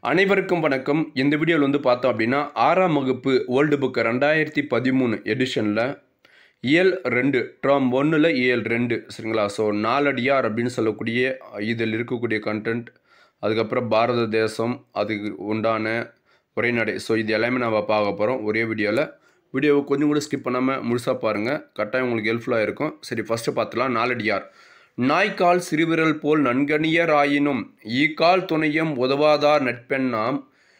அனைவருக்கும் வணக்கம் இந்த வீடியோவில் வந்து பார்த்தோம் அப்படின்னா ஆறாம் வகுப்பு ஓல்டு புக்கு ரெண்டாயிரத்தி பதிமூணு எடிஷனில் இயல் ரெண்டு ட்ராம் ஒன்றில் இயல் ரெண்டு சரிங்களா ஸோ நாலடியார் அப்படின்னு சொல்லக்கூடிய இதில் இருக்கக்கூடிய கண்டென்ட் அதுக்கப்புறம் பாரத தேசம் அதுக்கு உண்டான உரைநடை ஸோ இது எல்லாமே நம்ம பார்க்க போகிறோம் ஒரே வீடியோவில் வீடியோவை கொஞ்சம் கூட ஸ்கிப் பண்ணாமல் முழுசாக பாருங்கள் கட்டாயம் உங்களுக்கு ஹெல்ப்ஃபுல்லாக இருக்கும் சரி ஃபஸ்ட்டு பார்த்துலாம் நாலடியார் நாய்க்கால் சிறுவிரல் போல் நன்கணியராயினும் ஈக்கால் துணையும் உதவாதார் நட்பெண்ணாம்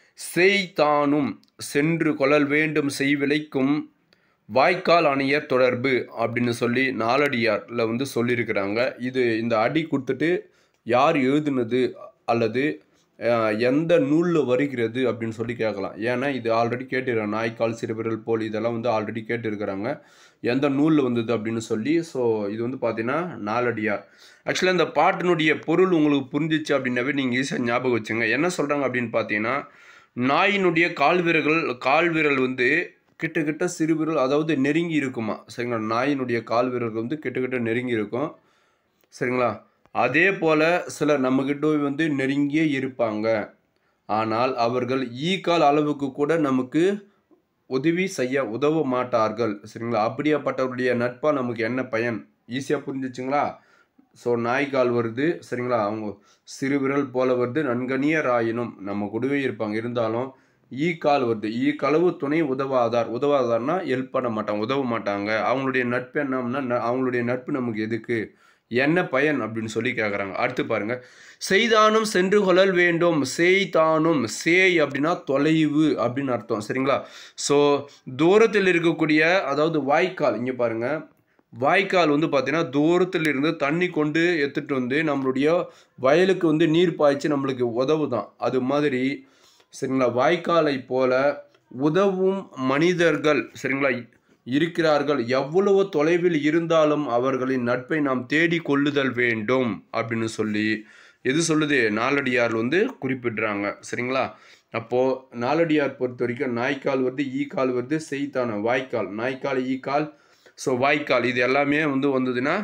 செய்தானும் சென்று கொள்ளல் வேண்டும் செய்விலைக்கும் வாய்க்கால் அணையர் தொடர்பு அப்படின்னு சொல்லி நாலடியாரில் வந்து சொல்லியிருக்கிறாங்க இது இந்த அடி கொடுத்துட்டு யார் எழுதுனது அல்லது அஹ், எந்த நூலில் வருகிறது அப்படின்னு சொல்லி கேட்கலாம் ஏன்னா இது ஆல்ரெடி கேட்டிருக்காங்க நாய்க்கால் சிறுவிரல் போல் இதெல்லாம் வந்து ஆல்ரெடி கேட்டிருக்கிறாங்க எந்த நூலில் வந்தது அப்படின்னு சொல்லி ஸோ இது வந்து பார்த்தீங்கன்னா நாலடியார் ஆக்சுவலாக இந்த பாட்டினுடைய பொருள் உங்களுக்கு புரிஞ்சிச்சு அப்படின்னாவே நீங்கள் ஈஸியாக ஞாபகம் வச்சுங்க என்ன சொல்கிறாங்க அப்படின்னு பார்த்தீங்கன்னா நாயினுடைய கால்விரல்கள் கால்விரல் வந்து கிட்டக்கிட்ட சிறுவிரல் அதாவது நெருங்கி இருக்குமா சரிங்களா நாயினுடைய கால்விரல் வந்து கிட்டக்கிட்ட நெருங்கி இருக்கும் சரிங்களா அதே போல் சிலர் நம்மக்கிட்ட வந்து நெருங்கியே இருப்பாங்க ஆனால் அவர்கள் ஈக்கால் அளவுக்கு கூட நமக்கு உதவி செய்ய உதவ மாட்டார்கள் சரிங்களா அப்படியாப்பட்டவருடைய நட்பாக நமக்கு என்ன பயன் ஈஸியாக புரிஞ்சிச்சுங்களா ஸோ நாய்க்கால் வருது சரிங்களா அவங்க சிறு விரல் போல வருது நன்கணியராயினும் நம்ம கூடவே இருப்பாங்க இருந்தாலும் ஈ கால் வருது ஈ களவு துணை உதவாதார் உதவாதார்னா ஹெல்ப் பண்ண மாட்டாங்க உதவ மாட்டாங்க அவங்களுடைய நட்பு என்னம்னா ந- அவங்களுடைய நட்பு நமக்கு எதுக்கு என்ன பயன் அப்படின்னு சொல்லி கேட்குறாங்க அடுத்து பாருங்க செய்தானும் சென்று கொள்ளல் வேண்டும் செய்தானும் சேய் அப்படின்னா தொலைவு அப்படின்னு அர்த்தம் சரிங்களா ஸோ தூரத்தில் இருக்கக்கூடிய அதாவது வாய்க்கால் இங்கே பாருங்க வாய்க்கால் வந்து பார்த்தீங்கன்னா தூரத்தில் இருந்து தண்ணி கொண்டு எடுத்துட்டு வந்து நம்மளுடைய வயலுக்கு வந்து நீர் பாய்ச்சி நம்மளுக்கு உதவுதான் அது மாதிரி சரிங்களா வாய்க்காலை போல உதவும் மனிதர்கள் சரிங்களா இருக்கிறார்கள் எவ்வளவு தொலைவில் இருந்தாலும் அவர்களின் நட்பை நாம் தேடி கொள்ளுதல் வேண்டும் அப்படின்னு சொல்லி எது சொல்லுது நாலடியார் வந்து குறிப்பிடுறாங்க சரிங்களா அப்போது நாலடியார் பொறுத்த வரைக்கும் நாய்க்கால் வருது ஈக்கால் வருது செய்தான வாய்க்கால் நாய்க்கால் ஈக்கால் ஸோ வாய்க்கால் இது எல்லாமே வந்து வந்ததுன்னா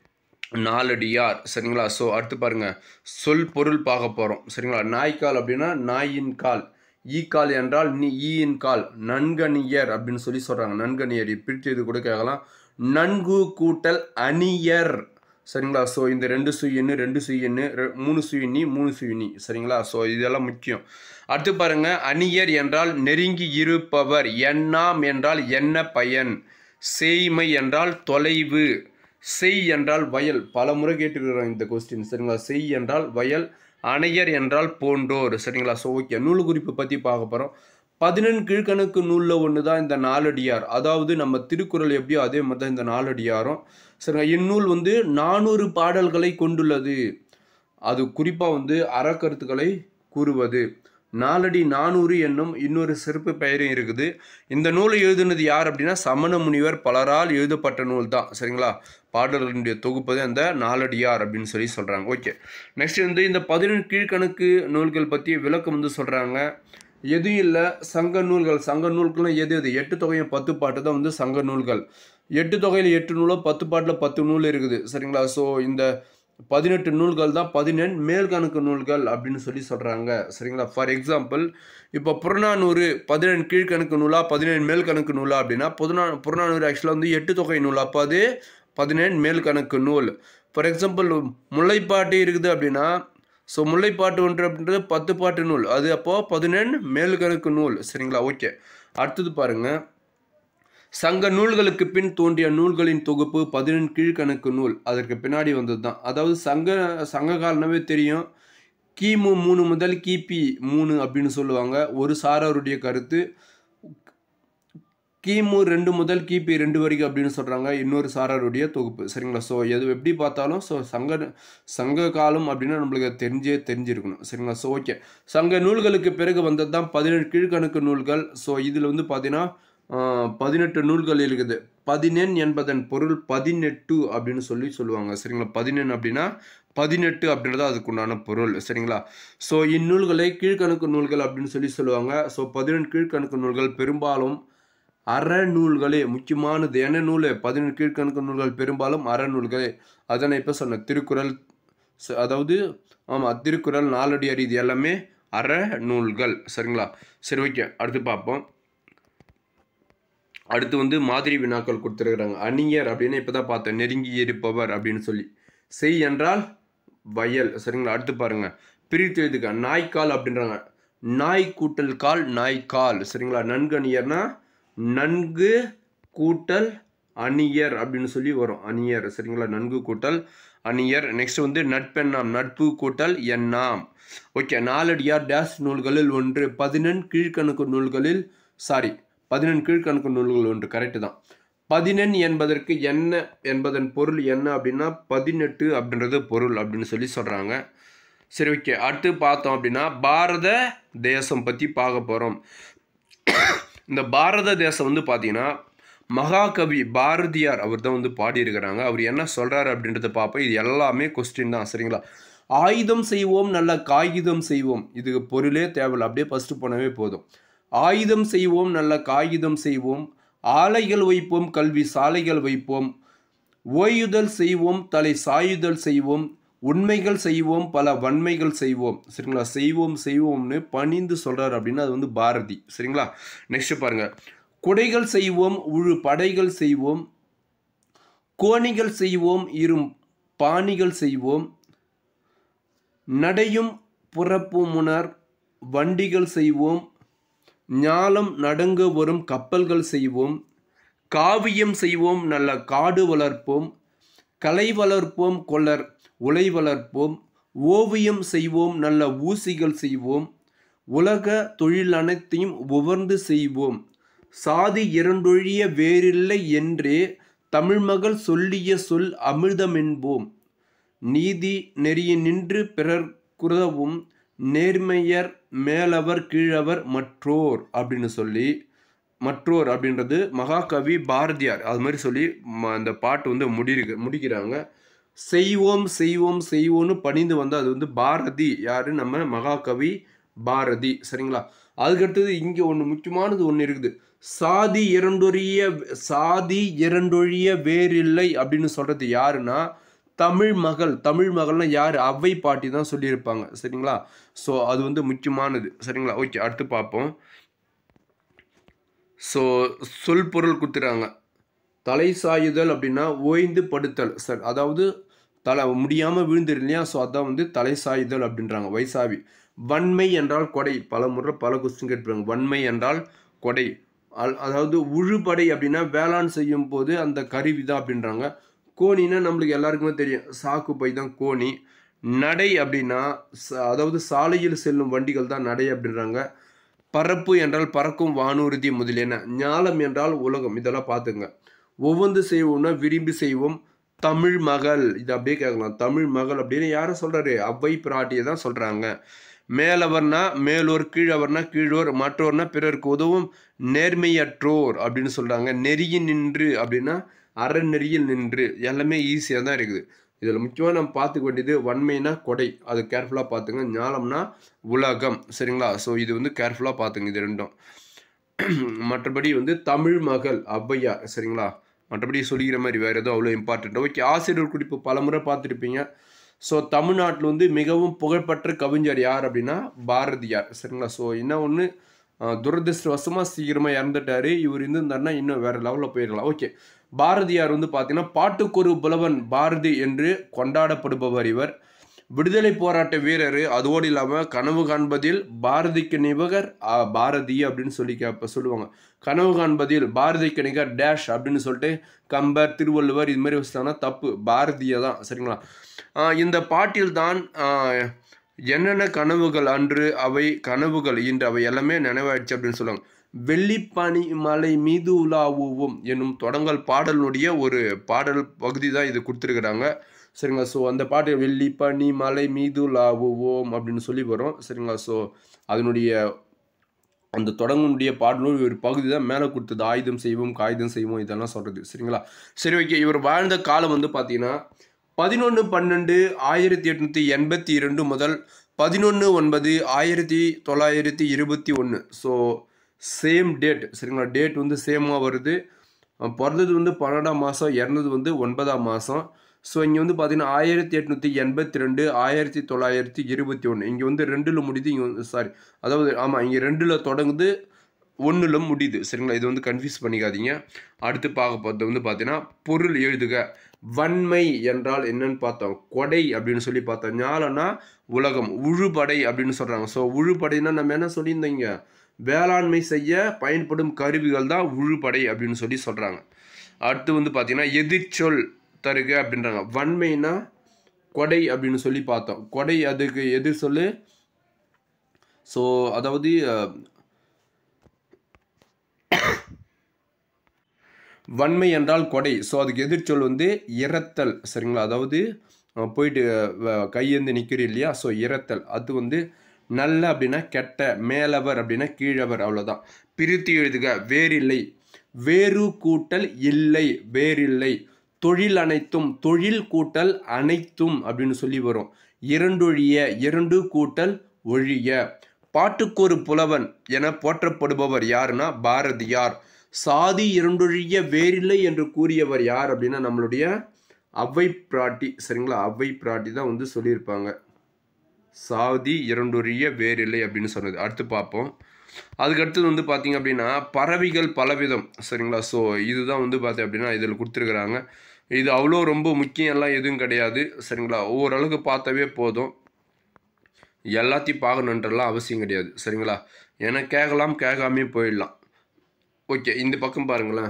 நாலடியார் சரிங்களா ஸோ அடுத்து பாருங்க சொல் பொருள் பார்க்க போகிறோம் சரிங்களா நாய்க்கால் அப்படின்னா நாயின் கால் ஈக்கால் என்றால் நீ ஈயின் கால் நன்கணியர் அப்படின்னு சொல்லி சொல்கிறாங்க நன்கணியர் இது பிரித்து இது கூட கேட்கலாம் நன்கு கூட்டல் அணியர் சரிங்களா ஸோ இந்த ரெண்டு சுயின்னு ரெண்டு சுயின்னு ரெ- மூணு சுயினி மூணு சுயினி சரிங்களா ஸோ இதெல்லாம் முக்கியம் அடுத்து பாருங்க அணியர் என்றால் நெருங்கி இருப்பவர் எண்ணாம் என்றால் என்ன பயன் செய்மை என்றால் தொலைவு செய் என்றால் வயல் பல முறை கேட்டுருக்கிறோம் இந்த கொஸ்டின் சரிங்களா செய் என்றால் வயல் அணையர் என்றால் போன்றோர் சரிங்களா ஸோ ஓகே நூல் குறிப்பு பற்றி பார்க்க போகிறோம் பதினெண் கீழ்கணக்கு நூலில் ஒன்று தான் இந்த நாலடியார் அதாவது நம்ம திருக்குறள் எப்படியோ அதே மாதிரி தான் இந்த நாலடியாரும் சரிங்களா இந்நூல் வந்து நானூறு பாடல்களை கொண்டுள்ளது அது குறிப்பாக வந்து அறக்கருத்துக்களை கூறுவது நாலடி நானூறு என்னும் இன்னொரு சிறப்பு பெயரும் இருக்குது இந்த நூலை எழுதுனது யார் அப்படின்னா சமண முனிவர் பலரால் எழுதப்பட்ட நூல் தான் சரிங்களா பாடல்களுடைய தொகுப்பது அந்த நாலடியார் அப்படின்னு சொல்லி சொல்கிறாங்க ஓகே நெக்ஸ்ட் வந்து இந்த பதினெண்டு கீழ்கணக்கு நூல்கள் பற்றி விளக்கம் வந்து சொல்கிறாங்க எதுவும் இல்லை சங்க நூல்கள் சங்க நூல்கள்லாம் எது எது எட்டு தொகையும் பத்து பாட்டு தான் வந்து சங்க நூல்கள் எட்டு தொகையில் எட்டு நூலோ பத்து பாட்டில் பத்து நூல் இருக்குது சரிங்களா ஸோ இந்த பதினெட்டு நூல்கள் தான் பதினெண் மேல்கணக்கு நூல்கள் அப்படின்னு சொல்லி சொல்கிறாங்க சரிங்களா ஃபார் எக்ஸாம்பிள் இப்போ புறநானூறு பதினெண் கீழ்கணக்கு நூலா பதினேழு மேல்கணக்கு நூலா அப்படின்னா புறநா புறநானூறு ஆக்சுவலாக வந்து எட்டு தொகை நூல் அப்போ அது பதினேழு மேல்கணக்கு நூல் ஃபார் எக்ஸாம்பிள் முல்லைப்பாட்டு இருக்குது அப்படின்னா ஸோ முல்லைப்பாட்டு ஒன்று அப்படின்றது பத்து பாட்டு நூல் அது அப்போது பதினெண் மேல்கணக்கு நூல் சரிங்களா ஓகே அடுத்தது பாருங்கள் சங்க நூல்களுக்கு பின் தோன்றிய நூல்களின் தொகுப்பு பதினெண் கீழ்கணக்கு நூல் அதற்கு பின்னாடி வந்தது தான் அதாவது சங்க சங்க காலமே தெரியும் கிமு மூணு முதல் கிபி மூணு அப்படின்னு சொல்லுவாங்க ஒரு சாரருடைய கருத்து கிமு ரெண்டு முதல் கிபி ரெண்டு வரைக்கும் அப்படின்னு சொல்கிறாங்க இன்னொரு சாரருடைய தொகுப்பு சரிங்களா ஸோ எது எப்படி பார்த்தாலும் ஸோ சங்க சங்க காலம் அப்படின்னா நம்மளுக்கு அது தெரிஞ்சே தெரிஞ்சிருக்கணும் சரிங்களா ஸோ ஓகே சங்க நூல்களுக்கு பிறகு வந்தது தான் பதினெட்டு கீழ்கணக்கு நூல்கள் ஸோ இதில் வந்து பார்த்தீங்கன்னா ஆஹ், பதினெட்டு நூல்கள் இருக்குது பதினெண் என்பதன் பொருள் பதினெட்டு அப்படின்னு சொல்லி சொல்லுவாங்க சரிங்களா பதினெண் அப்படின்னா பதினெட்டு அப்படின்றது அதுக்குண்டான பொருள் சரிங்களா ஸோ இந்நூல்களை கீழ்கணக்கு நூல்கள் அப்படின்னு சொல்லி சொல்லுவாங்க ஸோ பதினெண்டு கீழ்கணக்கு நூல்கள் பெரும்பாலும் அறநூல்களே முக்கியமானது என்ன நூல் பதினெட்டு கீழ்கணக்கு நூல்கள் பெரும்பாலும் அறநூல்களே அதனை இப்போ சொன்ன திருக்குறள் ச- அதாவது ஆமாம் திருக்குறள் நாலடியார் இது எல்லாமே அற நூல்கள் சரிங்களா சரி ஓகே அடுத்து பார்ப்போம் அடுத்து வந்து மாதிரி வினாக்கள் கொடுத்துருக்குறாங்க அந்நியர் அப்படின்னு இப்போ தான் பார்த்தேன் நெருங்கி இருப்பவர் அப்படின்னு சொல்லி செய் என்றால் வயல் சரிங்களா அடுத்து பாருங்க பிரித்து எழுதுக்க நாய்க்கால் அப்படின்றாங்க நாய் கூட்டல் கால் நாய்க்கால் சரிங்களா நன்கு அணியர்னா நன்கு கூட்டல் அணியர் அப்படின்னு சொல்லி வரும் அணியர் சரிங்களா நன்கு கூட்டல் அணியர் நெக்ஸ்ட் வந்து நட்பெண்ணாம் நட்பு கூட்டல் எண்ணாம் ஓகே நாலடியார் டேஸ் நூல்களில் ஒன்று பதினெண் கீழ்கணக்கு நூல்களில் சாரி பதினெண் கீழ்கணக்கு நூல்கள் ஒன்று கரெக்டு தான் பதினெண் என்பதற்கு என்ன என்பதன் பொருள் என்ன அப்படின்னா பதினெட்டு அப்படின்றது பொருள் அப்படின்னு சொல்லி சொல்கிறாங்க சரி ஓகே அடுத்து பார்த்தோம் அப்படின்னா பாரத தேசம் பற்றி பார்க்க போகிறோம் இந்த பாரத தேசம் வந்து பார்த்தீங்கன்னா மகாகவி பாரதியார் அவர் தான் வந்து பாடியிருக்கிறாங்க அவர் என்ன சொல்கிறாரு அப்படின்றத பார்ப்போம் இது எல்லாமே கொஸ்டின் தான் சரிங்களா ஆயுதம் செய்வோம் நல்ல காகிதம் செய்வோம் இதுக்கு பொருளே தேவையில்லை அப்படியே ஃபஸ்ட்டு போனவே போதும் ஆயுதம் செய்வோம் நல்ல காகிதம் செய்வோம் ஆலைகள் வைப்போம் கல்வி சாலைகள் வைப்போம் ஓயுதல் செய்வோம் தலை சாயுதல் செய்வோம் உண்மைகள் செய்வோம் பல வன்மைகள் செய்வோம் சரிங்களா செய்வோம் செய்வோம்னு பணிந்து சொல்கிறார் அப்படின்னா அது வந்து பாரதி சரிங்களா நெக்ஸ்ட் பாருங்க குடைகள் செய்வோம் உழு படைகள் செய்வோம் கோணிகள் செய்வோம் இரும் பாணிகள் செய்வோம் நடையும் புறப்புமுனர் வண்டிகள் செய்வோம் ஞாலம் நடுங்க வரும் கப்பல்கள் செய்வோம் காவியம் செய்வோம் நல்ல காடு வளர்ப்போம் கலை வளர்ப்போம் கொள்ளர் உலை வளர்ப்போம் ஓவியம் செய்வோம் நல்ல ஊசிகள் செய்வோம் உலக தொழில் அனைத்தையும் உவர்ந்து செய்வோம் சாதி இரண்டொழிய வேறில்லை என்றே தமிழ்மகள் சொல்லிய சொல் அமிர்தமென்போம் நீதி நெறிய நின்று பிறர் குறவும் நேர்மையர் மேலவர் கீழவர் மற்றோர் அப்படின்னு சொல்லி மற்றோர் அப்படின்றது மகாகவி பாரதியார் அது மாதிரி சொல்லி ம- அந்த பாட்டு வந்து முடிருக்கு முடிக்கிறாங்க செய்வோம் செய்வோம் செய்வோம்னு பணிந்து வந்து அது வந்து பாரதி யாரு நம்ம மகாகவி பாரதி சரிங்களா அதுக்கடுத்தது இங்கே ஒன்று முக்கியமானது ஒன்று இருக்குது சாதி இரண்டொழிய சாதி இரண்டொழிய வேறில்லை அப்படின்னு சொல்றது யாருன்னா தமிழ் மகள் தமிழ் மகள்னா யார் அவ்வை பாட்டி தான் சொல்லியிருப்பாங்க சரிங்களா ஸோ அது வந்து முக்கியமானது சரிங்களா ஓகே அடுத்து பார்ப்போம் ஸோ சொல் பொருள் கொடுத்துறாங்க தலை சாயுதல் அப்படின்னா ஓய்ந்து படுத்தல் சார் அதாவது தலை முடியாமல் விழுந்துரு இல்லையா ஸோ அதான் வந்து தலை சாயுதல் அப்படின்றாங்க வைசாவி வன்மை என்றால் கொடை பல முறை பல கொஸ்டின் கேட்டுருப்பாங்க வன்மை என்றால் கொடை அல்- அதாவது உழுபடை அப்படின்னா வேளாண் செய்யும் போது அந்த கருவி தான் அப்படின்றாங்க கோணின்னா நம்மளுக்கு எல்லாருக்குமே தெரியும் சாக்கு பை தான் கோணி நடை அப்படின்னா ச- அதாவது சாலையில் செல்லும் வண்டிகள் தான் நடை அப்படின்றாங்க பரப்பு என்றால் பறக்கும் வானூர்தி முதலியன ஞாலம் என்றால் உலகம் இதெல்லாம் பார்த்துங்க ஒவ்வொன்று செய்வோம்னா விரும்பி செய்வோம் தமிழ் மகள் இது அப்படியே கேட்கலாம் தமிழ் மகள் அப்படின்னு யாரை சொல்றாரு அவ்வை பிராட்டியை தான் சொல்றாங்க மேலவர்னா மேலோர் கீழவர்னா கீழோர் மற்றோர்னா பிறருக்கு உதவும் நேர்மையற்றோர் அப்படின்னு சொல்றாங்க நெறியில் நின்று அப்படின்னா அறநெறியில் நின்று எல்லாமே ஈஸியாக தான் இருக்குது இதில் முக்கியமாக நம்ம பார்த்துக்க வேண்டியது வன்மைனா கொடை அது கேர்ஃபுல்லாக பார்த்துங்க ஞாலம்னா உலகம் சரிங்களா ஸோ இது வந்து கேர்ஃபுல்லாக பார்த்துங்க இது ரெண்டும் மற்றபடி வந்து தமிழ் மகள் ஔவையார் சரிங்களா மற்றபடி சொல்லிக்கிற மாதிரி வேறு எதுவும் அவ்வளோ இம்பார்ட்டண்ட் ஓகே ஆசிரியர் குறிப்பு பல முறை பார்த்துருப்பீங்க ஸோ தமிழ்நாட்டில் வந்து மிகவும் புகழ்பெற்ற கவிஞர் யார் அப்படின்னா பாரதியார் சரிங்களா ஸோ என்ன ஒன்று துரதிருஷ்டவசமாக சீக்கிரமாக இறந்துட்டாரு இவர் இருந்திருந்தாருன்னா இன்னும் வேறு லெவலில் போயிருக்கலாம் ஓகே பாரதியார் வந்து பார்த்தீங்கன்னா பாட்டுக்கொரு புலவன் பாரதி என்று கொண்டாடப்படுபவர் இவர் விடுதலை போராட்ட வீரர் அதோடு இல்லாமல் கனவு காண்பதில் பாரதிக்கு நிபகர் ஆ, பாரதி அப்படின்னு சொல்லி கேப்ப சொல்லுவாங்க கனவு காண்பதில் பாரதிக்கு நிகர் டேஷ் அப்படின்னு சொல்லிட்டு கம்பர் திருவள்ளுவர் இது மாதிரி வச்சுட்டாங்கன்னா தப்பு பாரதியை தான் சரிங்களா ஆ, இந்த பாட்டில் தான் ஆ, என்னென்ன கனவுகள் அன்று அவை கனவுகள் இன்று அவை எல்லாமே நினைவாயிடுச்சு அப்படின்னு சொல்லுவாங்க வெள்ளிப்பனி மலை மீது உலாவுவோம் என்னும் தொடங்கல் பாடலுடைய ஒரு பாடல் பகுதி தான் இது கொடுத்துருக்குறாங்க சரிங்களா ஸோ அந்த பாட்டு வெள்ளி பனி மலை மீது உலாவுவோம் அப்படின்னு சொல்லி வரும் சரிங்களா ஸோ அதனுடைய அந்த தொடங்கக்கூடிய பாடலும் ஒரு பகுதி தான் மேலே கொடுத்தது ஆயுதம் செய்வோம் காகிதம் செய்வோம் இதெல்லாம் சொல்கிறது சரிங்களா சரி ஓகே இவர் வாழ்ந்த காலம் வந்து பார்த்தீங்கன்னா பதினொன்று பன்னெண்டு ஆயிரத்தி எட்நூற்றி எண்பத்தி இரண்டு முதல் பதினொன்று ஒன்பது ஆயிரத்தி தொள்ளாயிரத்தி இருபத்தி ஒன்று ஸோ சேம் டேட் சரிங்களா டேட் வந்து சேமாக வருது அஹ் பிறந்தது வந்து பன்னெண்டாம் மாதம் இறந்தது வந்து ஒன்பதாம் மாதம் ஸோ இங்கே வந்து பார்த்தீங்கன்னா ஆயிரத்தி எட்நூற்றி எண்பத்தி ரெண்டு ஆயிரத்தி தொள்ளாயிரத்தி இருபத்தி ஒன்று இங்கே வந்து ரெண்டில் முடியுது இங்கே வந்து சாரி அதாவது ஆமாம் இங்கே ரெண்டில் தொடங்குது ஒன்றில் முடியுது சரிங்களா இது வந்து கன்ஃபியூஸ் பண்ணிக்காதீங்க அடுத்து பார்க்க போகிறது வந்து பார்த்தீங்கன்னா பொருள் எழுதுக வன்மை என்றால் என்னன்னு பார்த்தோம் கொடை அப்படின்னு சொல்லி பார்த்தோம் ஞாலனா உலகம் உழுபடை அப்படின்னு சொல்கிறாங்க ஸோ உழுபடைனா நம்ம என்ன சொல்லியிருந்தீங்க வேளாண்மை செய்ய பயன்படும் கருவிகள் தான் உழுபடை அப்படின்னு சொல்லி சொல்கிறாங்க அடுத்து வந்து பார்த்தீங்கன்னா எதிர்ச்சொல் தருக அப்படின்றாங்க வன்மைனா கொடை அப்படின்னு சொல்லி பார்த்தோம் கொடை அதுக்கு எதிர் சொல்லு ஸோ அதாவது அஹ், வன்மை என்றால் கொடை ஸோ அதுக்கு எதிர்ச்சொல் வந்து இறத்தல் சரிங்களா அதாவது அஹ், போயிட்டு அஹ், கையேந்து நிற்கிறீ இல்லையா ஸோ இறத்தல் அது வந்து நல்ல அப்படின்னா கெட்ட மேலவர் அப்படின்னா கீழவர் அவ்வளோதான் பிரித்து எழுதுக வேறில்லை வேறு கூட்டல் இல்லை வேறில்லை தொழில் அனைத்தும் தொழில் கூட்டல் அனைத்தும் அப்படின்னு சொல்லி வரும் இரண்டொழிய இரண்டு கூட்டல் ஒழிய பாட்டுக்கொரு புலவன் என போற்றப்படுபவர் யாருன்னா பாரதியார் சாதி இரண்டொழிய வேறில்லை என்று கூறியவர் யார் அப்படின்னா நம்மளுடைய அவ்வை பிராட்டி சரிங்களா அவ்வை பிராட்டி தான் வந்து சொல்லியிருப்பாங்க சாதி இரண்டொழிய வேறில்லை அப்படின்னு சொன்னது அடுத்து பார்ப்போம் அதுக்கு அடுத்தது வந்து பார்த்தீங்க அப்படின்னா பறவைகள் பலவிதம் சரிங்களா ஸோ இதுதான் வந்து பார்த்தீங்க அப்படின்னா இதில் கொடுத்துருக்குறாங்க இது அவ்வளோ ரொம்ப முக்கியம் எல்லாம் எதுவும் கிடையாது சரிங்களா ஓரளவுக்கு பார்த்தாவே போதும் எல்லாத்தையும் பார்க்கணுன்றலாம் அவசியம் கிடையாது சரிங்களா ஏன்னா கேட்கலாம் கேட்காமே போயிடலாம் ஓகே இந்த பக்கம் பாருங்களேன்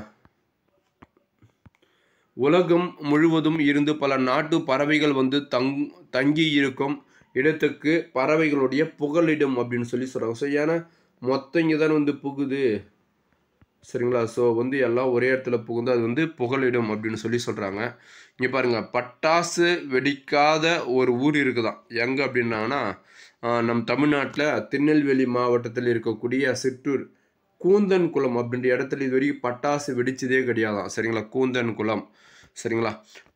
உலகம் முழுவதும் இருந்து பல நாட்டு பறவைகள் வந்து தங் தங்கி இருக்கும் இடத்துக்கு பறவைகளுடைய புகலிடம் அப்படின்னு சொல்லி சொல்கிறாங்க ஸோ ஏன்னா மொத்தம் இங்கே தானே வந்து புகுது சரிங்களா ஸோ வந்து எல்லாம் ஒரே இடத்துல புகுந்து அது வந்து புகலிடம் அப்படின்னு சொல்லி சொல்கிறாங்க இங்கே பாருங்கள் பட்டாசு வெடிக்காத ஒரு ஊர் இருக்குதாம் எங்கே அப்படின்னாங்கன்னா ஆஹ், நம் தமிழ்நாட்டில் திருநெல்வேலி மாவட்டத்தில் இருக்கக்கூடிய சிற்றூர் கூந்தன் குளம் அப்படின்ற இடத்துல இது வரைக்கும் பட்டாசு வெடிச்சதே கிடையாதாம் சரிங்களா கூந்தன் குளம் சரிங்களா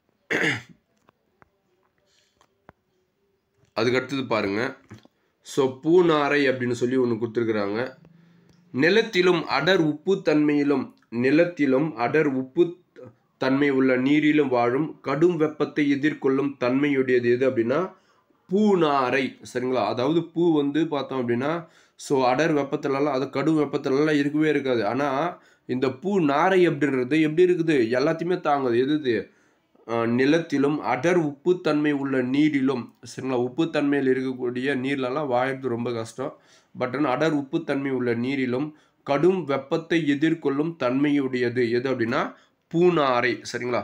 அதுக்கு அடுத்தது பாருங்க ஸோ பூநாரை அப்படின்னு சொல்லி ஒன்று கொடுத்துருக்குறாங்க நிலத்திலும் அடர் உப்பு தன்மையிலும் நிலத்திலும் அடர் உப்பு தன்மை உள்ள நீரிலும் வாழும் கடும் வெப்பத்தை எதிர்கொள்ளும் தன்மையுடையது எது அப்படின்னா பூநாரை சரிங்களா அதாவது பூ வந்து பார்த்தோம் அப்படின்னா ஸோ அடர் வெப்பத்துலலாம் அது கடும் வெப்பத்துலலாம் இருக்கவே இருக்காது ஆனால் இந்த பூ நாரை அப்படின்றது எப்படி இருக்குது எல்லாத்தையுமே தாங்குது எது இது? அஹ் நிலத்திலும் அடர் உப்புத்தன்மை உள்ள நீரிலும் சரிங்களா உப்புத்தன்மையில் இருக்கக்கூடிய நீர்லலாம் வாழறது ரொம்ப கஷ்டம் பட் ஆனால் அடர் உப்புத்தன்மை உள்ள நீரிலும் கடும் வெப்பத்தை எதிர்கொள்ளும் தன்மையுடையது எது அப்படின்னா பூநாரை சரிங்களா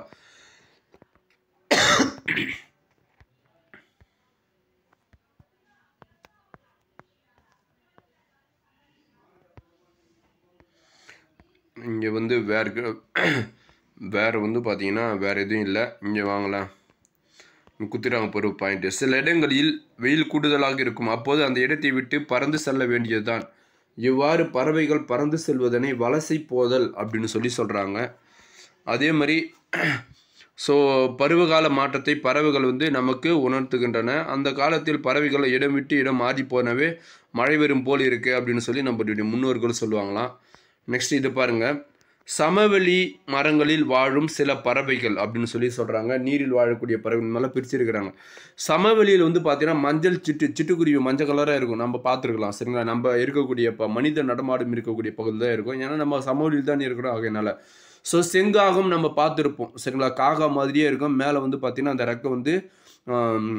இங்கே வந்து வேற வேறு வந்து பார்த்தீங்கன்னா வேறு எதுவும் இல்லை இங்கே வாங்கலாம் குத்துறாங்க ஒரு பாயிண்ட் சில இடங்களில் வெயில் கூடுதலாக இருக்கும் அப்போது அந்த இடத்தை விட்டு பறந்து செல்ல வேண்டியதுதான் இவ்வாறு பறவைகள் பறந்து செல்வதனை வலசை போதல் அப்படின்னு சொல்லி சொல்கிறாங்க அதே மாதிரி ஸோ பருவகால மாற்றத்தை பறவைகள் வந்து நமக்கு உணர்த்துகின்றன அந்த காலத்தில் பறவைகள் இடம் விட்டு இடம் மாறி போனவே மழை வரும் போல் இருக்கு அப்படின்னு சொல்லி நம்மளுடைய முன்னோர்கள் சொல்லுவாங்களாம் நெக்ஸ்ட் இது பாருங்க சமவெளி மரங்களில் வாழும் சில பறவைகள் அப்படின்னு சொல்லி சொல்கிறாங்க நீரில் வாழக்கூடிய பறவைகள் மேலே பிரிச்சிருக்கிறாங்க சமவெளியில் வந்து பார்த்தீங்கன்னா மஞ்சள் சிட்டு சிட்டுக்குருவி மஞ்சள் கலராக இருக்கும் நம்ம பார்த்துருக்கலாம் சரிங்களா நம்ம இருக்கக்கூடிய இப்போ மனித நடமாடும் இருக்கக்கூடிய பகுதி தான் இருக்கும் ஏன்னா நம்ம சமவெளியில் தான் இருக்கிறோம் ஆகையினால ஸோ செங்காகம் நம்ம பார்த்துருப்போம் சரிங்களா காகா மாதிரியே இருக்கும் மேலே வந்து பார்த்தீங்கன்னா அந்த ரெக்கை வந்து ஆம்,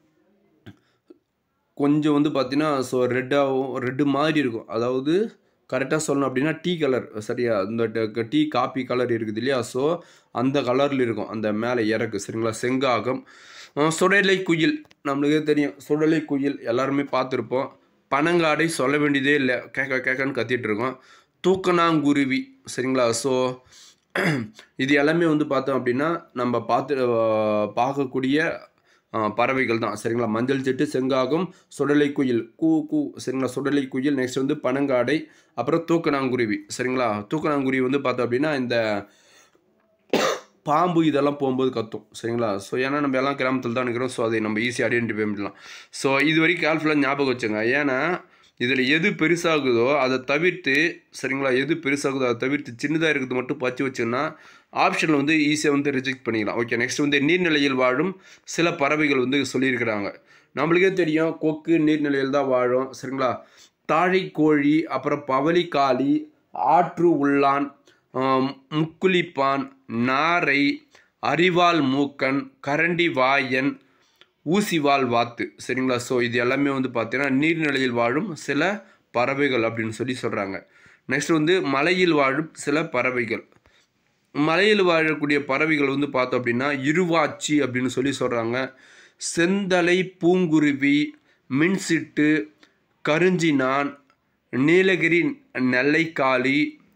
கொஞ்சம் வந்து பார்த்தீங்கன்னா ஸோ ரெட்டாகவும் ரெட்டு மாதிரி இருக்கும் அதாவது கரெக்டாக சொல்லணும் அப்படின்னா டீ கலர் சரியா இந்த ட- டீ காப்பி கலர் இருக்குது இல்லையா ஸோ அந்த கலரில் இருக்கும் அந்த மேலே இறக்கு சரிங்களா செங்காகம் அஹ் சுடலை குயில் நம்மளுக்கே தெரியும் சுடலை குயில் எல்லாருமே பார்த்துருப்போம் பனங்காடை சொல்ல வேண்டியதே இல்லை கேட்க கேட்கன்னு கத்திட்டு இருக்கோம் தூக்கணாங்குருவி சரிங்களா ஸோ இது எல்லாமே வந்து பார்த்தோம் அப்படின்னா நம்ம பார்த்து அஹ், பார்க்கக்கூடிய அஹ், பறவைகள் தான் சரிங்களா மஞ்சள் செட்டு செங்காகம் சுடலை குயில் கூ கூ சரிங்களா சுடலை குயில் நெக்ஸ்ட் வந்து பனங்காடை அப்புறம் தூக்கணாங்குருவி சரிங்களா தூக்கணாங்குருவி வந்து பார்த்தோம் அப்படின்னா இந்த பாம்பு இதெல்லாம் போகும்போது கத்தும் சரிங்களா ஸோ ஏன்னா நம்ம எல்லாம் கிராமத்தில் தான் இருக்கிறோம் ஸோ அதை நம்ம ஈஸியாக ஐடென்டிஃபை பண்ணிடலாம் ஸோ இது வரைக்கும் கேர்ஃபுல்லாக ஞாபகம் வச்சுங்க ஏன்னா இதில் எது பெருசாகுதோ அதை தவிர்த்து சரிங்களா எது பெருசாகுதோ அதை தவிர்த்து சின்னதாக இருக்கிறது மட்டும் பச்சு வச்சோன்னா ஆப்ஷனில் வந்து ஈஸியாக வந்து ரிஜெக்ட் பண்ணிக்கலாம் ஓகே நெக்ஸ்ட் வந்து நீர்நிலையில் வாழும் சில பறவைகள் வந்து சொல்லியிருக்கிறாங்க நம்மளுக்கே தெரியும் கொக்கு நீர்நிலையில் தான் வாழும் சரிங்களா தாழைக்கோழி அப்புறம் பவளிக்காளி ஆற்று உள்ளான் ஆம், முக்குளிப்பான் நாரை அரிவாள் மூக்கன் கரண்டி வாயன் ஊசிவால் வாத்து சரிங்களா ஸோ இது எல்லாமே வந்து பார்த்தீங்கன்னா நீர்நிலையில் வாழும் சில பறவைகள் அப்படின்னு சொல்லி சொல்கிறாங்க நெக்ஸ்ட் வந்து மலையில் வாழும் சில பறவைகள் மலையில் வாழக்கூடிய பறவைகள் வந்து பார்த்தோம் அப்படின்னா இருவாச்சி அப்படின்னு சொல்லி சொல்கிறாங்க செந்தலை பூங்குருவி மின்சிட்டு கருஞ்சினான் நீலகிரி நெல்லைக்காளி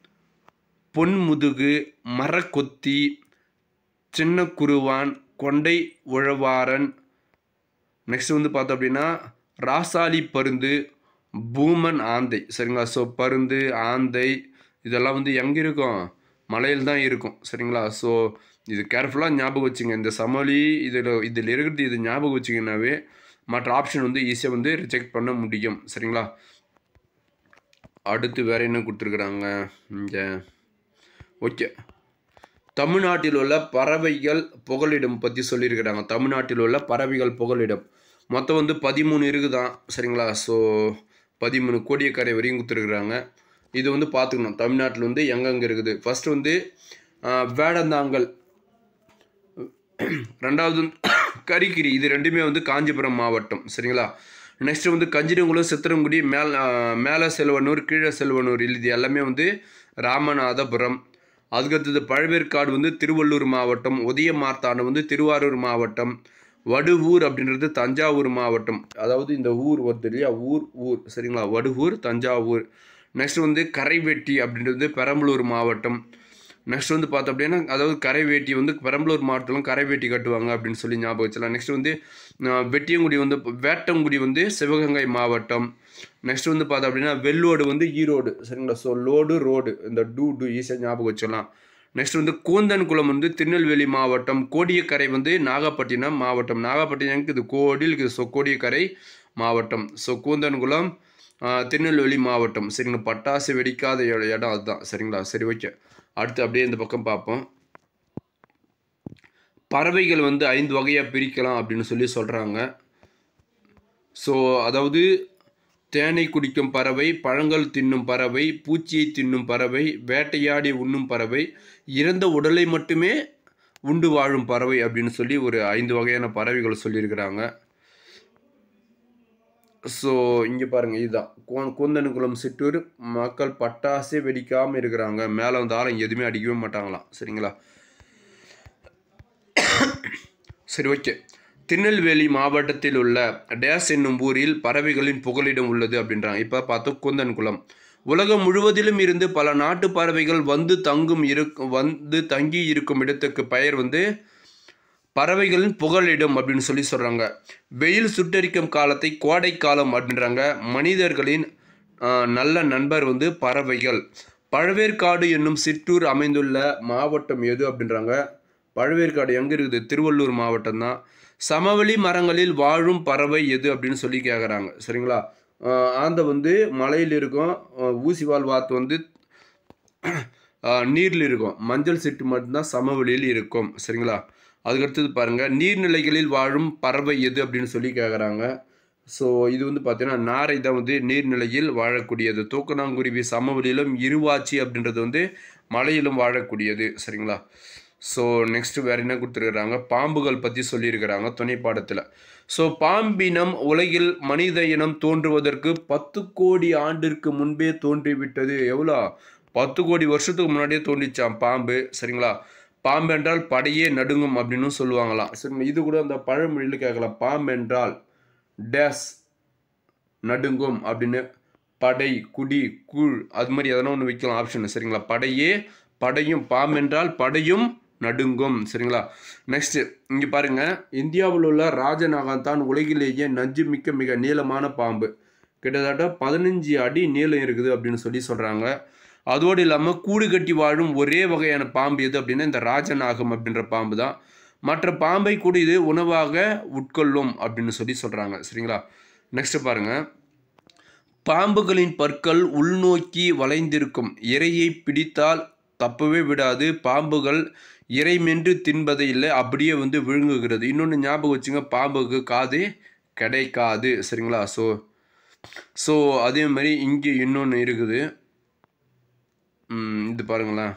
பொன்முதுகு மரக்கொத்தி சின்ன குருவான் கொண்டை உழவாரன் நெக்ஸ்ட் வந்து பார்த்தோம் அப்படின்னா ராசாலி பருந்து பூமன் ஆந்தை சரிங்களா ஸோ பருந்து ஆந்தை இதெல்லாம் வந்து எங்கே இருக்கும் மலையில் தான் இருக்கும் சரிங்களா ஸோ இது கேர்ஃபுல்லாக ஞாபகம் வச்சுங்க இந்த சமலி இதில் இதில் இருக்கிறது இது ஞாபகம் வச்சிங்கனாவே மற்ற ஆப்ஷன் வந்து ஈஸியாக வந்து ரிஜெக்ட் பண்ண முடியும் சரிங்களா அடுத்து வேறு என்ன கொடுத்துருக்குறாங்க இங்கே ஓகே தமிழ்நாட்டில் உள்ள பறவைகள் புகலிடம் பற்றி சொல்லியிருக்கிறாங்க தமிழ்நாட்டில் உள்ள பறவைகள் புகலிடம் மொத்தம் வந்து பதிமூணு இருக்குதான் சரிங்களா ஸோ பதிமூணு கோடியக்கரை வரையும் கொடுத்துருக்குறாங்க இது வந்து பார்த்துக்கணும் தமிழ்நாட்டில் வந்து எங்கெங்கே இருக்குது ஃபர்ஸ்ட் வந்து ஆஹ், வேடந்தாங்கல் ரெண்டாவது வந்து கரிக்கிரி இது ரெண்டுமே வந்து காஞ்சிபுரம் மாவட்டம் சரிங்களா நெக்ஸ்ட் வந்து கஞ்சிரங்குளம் சித்திரங்குடி மேல் ஆஹ், மேலே செல்வனூர் கீழே செல்வனூர் இது எல்லாமே வந்து ராமநாதபுரம் அதுக்கடுத்தது பழவேற்காடு வந்து திருவள்ளூர் மாவட்டம் உதயமார்த்தாண்டம் வந்து திருவாரூர் மாவட்டம் வடுவூர் அப்படின்றது தஞ்சாவூர் மாவட்டம் அதாவது இந்த ஊர் வருது இல்லையா ஊர் ஊர் சரிங்களா வடுவூர் தஞ்சாவூர் நெக்ஸ்ட் வந்து கரைவெட்டி அப்படின்றது பெரம்பலூர் மாவட்டம் நெக்ஸ்ட் வந்து பார்த்தோம் அப்படின்னா அதாவது கரைவேட்டி வந்து பெரம்பலூர் மாவட்டத்திலும் கரைவேட்டி கட்டுவாங்க அப்படின்னு சொல்லி ஞாபகம் வச்சலாம் நெக்ஸ்ட் வந்து அஹ், வெட்டியங்குடி வந்து வேட்டங்குடி வந்து சிவகங்கை மாவட்டம் நெக்ஸ்ட் வந்து பார்த்தோம் அப்படின்னா வெள்ளோடு வந்து ஈரோடு சரிங்களா ஸோ லோடு ரோடு இந்த டூ டூ ஈஸியாக ஞாபகம் வச்சிடலாம் நெக்ஸ்ட் வந்து கூந்தன்குளம் வந்து திருநெல்வேலி மாவட்டம் கோடியக்கரை வந்து நாகப்பட்டினம் மாவட்டம் நாகப்பட்டினம் இது கோடியில் இருக்குது ஸோ கோடியக்கரை மாவட்டம் ஸோ கூந்தன்குளம் ஆஹ், திருநெல்வேலி மாவட்டம் சரிங்களா பட்டாசு வெடிக்காத இட- இடம் அதுதான் சரிங்களா சரி ஓகே அடுத்து அப்படியே இந்த பக்கம் பார்ப்போம் பறவைகள் வந்து ஐந்து வகையாக பிரிக்கலாம் அப்படின்னு சொல்லி சொல்கிறாங்க ஸோ அதாவது தேனை குடிக்கும் பறவை பழங்கள் தின்னும் பறவை பூச்சியை தின்னும் பறவை வேட்டையாடி உண்ணும் பறவை இறந்த உடலை மட்டுமே உண்டு வாழும் பறவை அப்படின்னு சொல்லி ஒரு ஐந்து வகையான பறவைகள் சொல்லியிருக்கிறாங்க ஸோ இங்கே பாருங்கள் இதுதான் கூ- கூந்தன்குளம் சிற்றூர் மக்கள் பட்டாசே வெடிக்காமல் இருக்கிறாங்க மேலே வந்து ஆளும் எதுவுமே அடிக்கவே மாட்டாங்களாம் சரிங்களா சரி ஓகே திருநெல்வேலி மாவட்டத்தில் உள்ள டேஸ் என்னும் ஊரில் பறவைகளின் புகலிடம் உள்ளது அப்படின்றாங்க இப்போ பார்த்தோம் கூந்தன்குளம் உலகம் முழுவதிலும் இருந்து பல நாட்டு பறவைகள் வந்து தங்கும் இருக்கும் வந்து தங்கி இருக்கும் இடத்துக்கு பெயர் வந்து பறவைகளின் புகலிடம் அப்படின்னு சொல்லி சொல்கிறாங்க வெயில் சுட்டரிக்கும் காலத்தை கோடை காலம் அப்படின்றாங்க மனிதர்களின் ஆஹ், நல்ல நண்பர் வந்து பறவைகள் பழவேற்காடு என்னும் சிற்றூர் அமைந்துள்ள மாவட்டம் எது அப்படின்றாங்க பழவேற்காடு எங்கே இருக்குது திருவள்ளூர் மாவட்டம் தான் சமவெளி மரங்களில் வாழும் பறவை எது அப்படின்னு சொல்லி கேட்குறாங்க சரிங்களா ஆஹ், ஆந்தை வந்து மலையில் இருக்கும் ஆஹ், ஊசிவால் வாத்து வந்து ஆஹ், நீரில் இருக்கும் மஞ்சள் சிட்டு மட்டும்தான் சமவெளியில் இருக்கும் சரிங்களா அதுக்கடுத்தது பாருங்கள் நீர்நிலைகளில் வாழும் பறவை எது அப்படின்னு சொல்லி கேட்குறாங்க ஸோ இது வந்து பார்த்தீங்கன்னா நாரை தான் வந்து நீர்நிலையில் வாழக்கூடியது தூக்கணாங்குருவி சமவெளியிலும் இருவாச்சி அப்படின்றது வந்து மலையிலும் வாழக்கூடியது சரிங்களா ஸோ நெக்ஸ்ட் வேறு என்ன கொடுத்துருக்குறாங்க பாம்புகள் பற்றி சொல்லியிருக்கிறாங்க துணை பாடத்தில் ஸோ பாம்பினம் உலகில் மனித இனம் தோன்றுவதற்கு பத்து கோடி ஆண்டிற்கு முன்பே தோன்றிவிட்டது எவ்வளோ பத்து கோடி வருஷத்துக்கு முன்னாடியே தோன்றிச்சான் பாம்பு சரிங்களா பாம்பு என்றால் படையே நடுங்கும் அப்படின்னு சொல்லுவாங்களாம் சரி இது கூட அந்த பழமொழியில் கேட்கலாம் பாம்பு என்றால் டேஸ் நடுங்கும் அப்படின்னு படை குடி கூழ் அது மாதிரி எதனா ஒன்று வைக்கலாம் ஆப்ஷன் சரிங்களா படையே படையும் பாம்பு என்றால் படையும் நடுங்கும் சரிங்களா நெக்ஸ்ட் இங்கே பாருங்க இந்தியாவில் உள்ள ராஜநாகம் தான் உலகிலேயே நஞ்சு மிக்க மிக நீளமான பாம்பு கிட்டத்தட்ட பதினஞ்சு அடி நீளம் இருக்குது அப்படின்னு சொல்லி சொல்கிறாங்க அதோடு இல்லாமல் கூடு கட்டி வாழும் ஒரே வகையான பாம்பு எது அப்படின்னா இந்த ராஜநாகம் அப்படின்ற பாம்பு தான் மற்ற பாம்பை கூட இது உணவாக உட்கொள்ளும் அப்படின்னு சொல்லி சொல்கிறாங்க சரிங்களா நெக்ஸ்ட் பாருங்கள் பாம்புகளின் பற்கள் உள்நோக்கி வளைந்திருக்கும் இரையை பிடித்தால் தப்பவே விடாது பாம்புகள் இறை மென்று தின்பதை இல்லை அப்படியே வந்து விழுங்குகிறது இன்னொன்று ஞாபகம் வச்சுங்க பாம்புக்கு காது கிடைக்காது சரிங்களா ஸோ ஸோ அதே மாதிரி இங்கே இன்னொன்று இருக்குது ம், இது பாருங்களேன்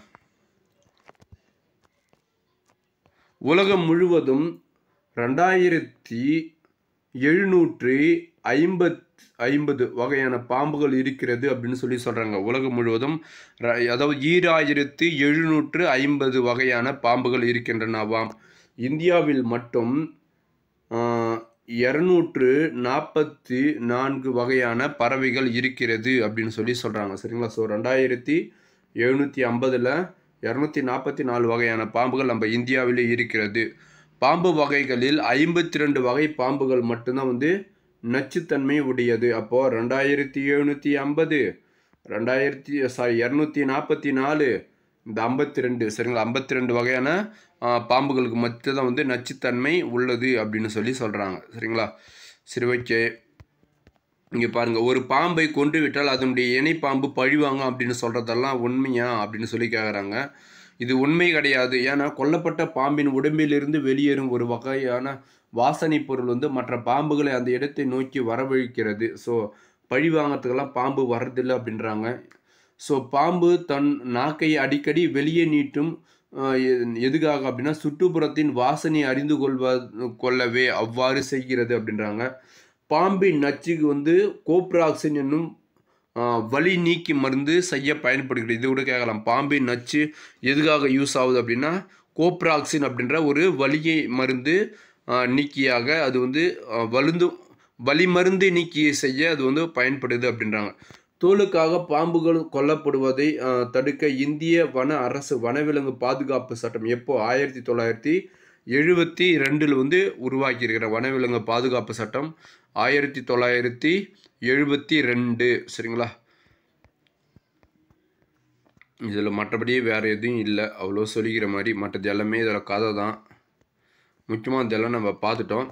உலகம் முழுவதும் ரெண்டாயிரத்தி எழுநூற்றி ஐம்பத் ஐம்பது வகையான பாம்புகள் இருக்கிறது அப்படின்னு சொல்லி சொல்கிறாங்க உலகம் முழுவதும் ர- அதாவது ஈராயிரத்து எழுநூற்று ஐம்பது வகையான பாம்புகள் இருக்கின்றனவாம் இந்தியாவில் மட்டும் இரநூற்று நாற்பத்தி நான்கு வகையான பறவைகள் இருக்கிறது அப்படின்னு சொல்லி சொல்கிறாங்க சரிங்களா ஸோ ரெண்டாயிரத்தி எழுநூற்றி ஐம்பதில் இரநூத்தி நாற்பத்தி நாலு வகையான பாம்புகள் நம்ம இந்தியாவிலே இருக்கிறது பாம்பு வகைகளில் ஐம்பத்தி ரெண்டு வகை பாம்புகள் மட்டும்தான் வந்து நச்சுத்தன்மை உடையது அப்போது ரெண்டாயிரத்தி எழுநூற்றி ஐம்பது ரெண்டாயிரத்தி சாரி இரநூத்தி நாற்பத்தி நாலு இந்த ஐம்பத்தி ரெண்டு சரிங்களா ஐம்பத்தி ரெண்டு வகையான ஆ, பாம்புகளுக்கு மட்டும்தான் வந்து நச்சுத்தன்மை உள்ளது அப்படின்னு சொல்லி சொல்கிறாங்க சரிங்களா சரி ஓகே இங்கே பாருங்கள் ஒரு பாம்பை கொன்று விட்டால் அதனுடைய இணை பாம்பு பழிவாங்க அப்படின்னு சொல்கிறதெல்லாம் உண்மையா அப்படின்னு சொல்லி கேட்குறாங்க இது உண்மை கிடையாது ஏன்னா கொல்லப்பட்ட பாம்பின் உடம்பிலிருந்து வெளியேறும் ஒரு வகையான வாசனை பொருள் வந்து மற்ற பாம்புகளை அந்த இடத்தை நோக்கி வரவழைக்கிறது ஸோ பழி வாங்கறதுக்கெல்லாம் பாம்பு வர்றதில்லை அப்படின்றாங்க ஸோ பாம்பு தன் நாக்கை அடிக்கடி வெளியே நீட்டும் ஆஹ் எ- எதுக்காக அப்படின்னா சுற்றுப்புறத்தின் வாசனை அறிந்து கொள்வ கொள்ளவே அவ்வாறு செய்கிறது அப்படின்றாங்க பாம்பின் நச்சுக்கு வந்து கோப்ராக்சின் என்னும் ஆஹ், வலி நீக்கி மருந்து செய்ய பயன்படுகிறது இது கூட கேட்கலாம் பாம்பின் நச்சு எதுக்காக யூஸ் ஆகுது அப்படின்னா கோப்ராக்சின் அப்படின்ற ஒரு வலியை மருந்து ஆஹ், நீக்கியாக அது வந்து ஆஹ், வலுந்து வலி மருந்து நீக்கி செய்ய அது வந்து பயன்படுது அப்படின்றாங்க தோலுக்காக பாம்புகள் கொல்லப்படுவதை ஆஹ், தடுக்க இந்திய வன அரசு வனவிலங்கு பாதுகாப்பு சட்டம் எப்போ ஆயிரத்தி தொள்ளாயிரத்தி எழுபத்தி ரெண்டில் வந்து உருவாக்கியிருக்கிற வனவிலங்கு பாதுகாப்பு சட்டம் ஆயிரத்தி தொள்ளாயிரத்தி எழுபத்தி ரெண்டு சரிங்களா இதில் மற்றபடி வேறு எதுவும் இல்லை அவ்வளோ சொல்லிக்கிற மாதிரி மற்றது எல்லாமே இதில் கதை தான் முக்கியமாக இதெல்லாம் நம்ம பார்த்துட்டோம்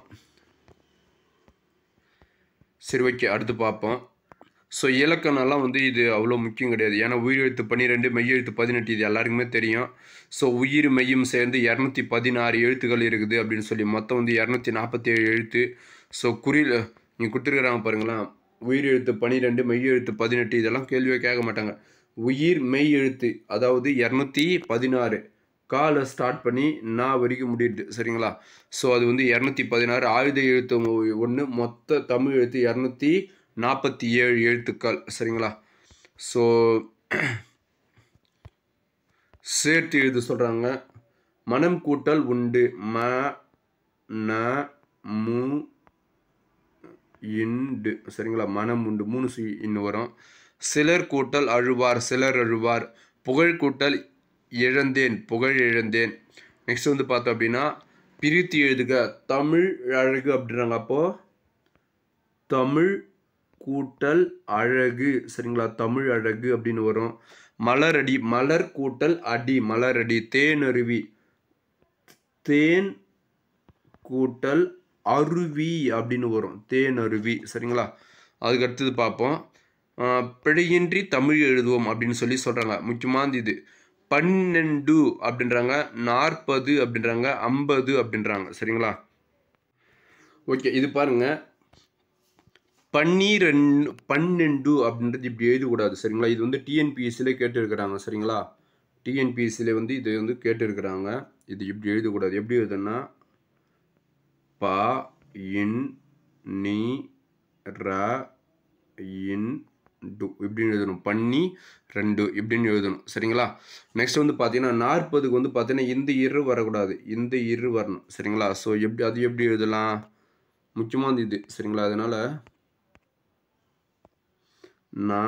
சரி ஓகே அடுத்து பார்ப்போம் ஸோ இலக்கணம்லாம் வந்து இது அவ்வளோ முக்கியம் கிடையாது ஏன்னா உயிரெழுத்து பன்னிரெண்டு மெய்யெழுத்து பதினெட்டு இது எல்லாருக்குமே தெரியும் ஸோ உயிர் மெய்யும் சேர்ந்து இரநூத்தி பதினாறு எழுத்துக்கள் இருக்குது அப்படின்னு சொல்லி மொத்தம் வந்து இரநூத்தி நாற்பத்தி ஏழு எழுத்து ஸோ குறியில் நீங்கள் கொடுத்துருக்குறாங்க பாருங்களேன் உயிர் எழுத்து பன்னிரெண்டு மெய் எழுத்து பதினெட்டு இதெல்லாம் கேள்வியே கேட்க மாட்டாங்க உயிர் மெய் எழுத்து அதாவது இரநூத்தி பதினாறு காலை ஸ்டார்ட் பண்ணி நா வரைக்கும் முடியுது சரிங்களா ஸோ அது வந்து இரநூத்தி பதினாறு ஆயுத எழுத்து ஒன்று மொத்த தமிழ் எழுத்து இரநூத்தி நாற்பத்தி ஏழு எழுத்துக்கள் சரிங்களா ஸோ சேர்த்து எழுத சொல்கிறாங்க மனம் கூட்டல் உண்டு ம ந மு இண்டு சரிங்களா மனம் உண்டு மூணு சி இன்னும் வரும் சிலர் கூட்டல் அழுவார் சிலர் அழுவார் புகழ் கூட்டல் இழந்தேன் புகழ் இழந்தேன் நெக்ஸ்ட் வந்து பார்த்தோம் அப்படின்னா பிரித்து எழுதுக தமிழ் அழகு அப்படின்றாங்க அப்போது தமிழ் கூட்டல் அழகு சரிங்களா தமிழ் அழகு அப்படின்னு வரும் மலரடி மலர் கூட்டல் அடி மலரடி தேனருவி தேன் கூட்டல் அருவி அப்படின்னு வரும் தேன் அருவி சரிங்களா அதுக்கு அடுத்தது பார்ப்போம் ஆஹ், பிழையின்றி தமிழ் எழுதுவோம் அப்படின்னு சொல்லி சொல்கிறாங்க முக்கியமானது இது பன்னெண்டு அப்படின்றாங்க நாற்பது அப்படின்றாங்க ஐம்பது அப்படின்றாங்க சரிங்களா ஓகே இது பாருங்க பன்னிரெண்டு பன்னெண்டு அப்படின்றது இப்படி எழுதக்கூடாது சரிங்களா இது வந்து டிஎன்பிஎஸ்சியில் கேட்டுருக்குறாங்க சரிங்களா டிஎன்பிஎஸ்சியில் வந்து இது வந்து கேட்டுருக்குறாங்க இது இப்படி எழுதக்கூடாது எப்படி எழுதுன்னா ப இன் நீ ர இன் டு இப்படின்னு எழுதணும் பண்ணி ரெண்டு இப்படின்னு எழுதணும் சரிங்களா நெக்ஸ்ட் வந்து பார்த்தீங்கன்னா நாற்பதுக்கு வந்து பார்த்தீங்கன்னா இந்த இரு வரக்கூடாது இந்த இரு வரணும் சரிங்களா ஸோ எப்படி அது எப்படி எழுதலாம் முக்கியமானது இது சரிங்களா அதனால் நா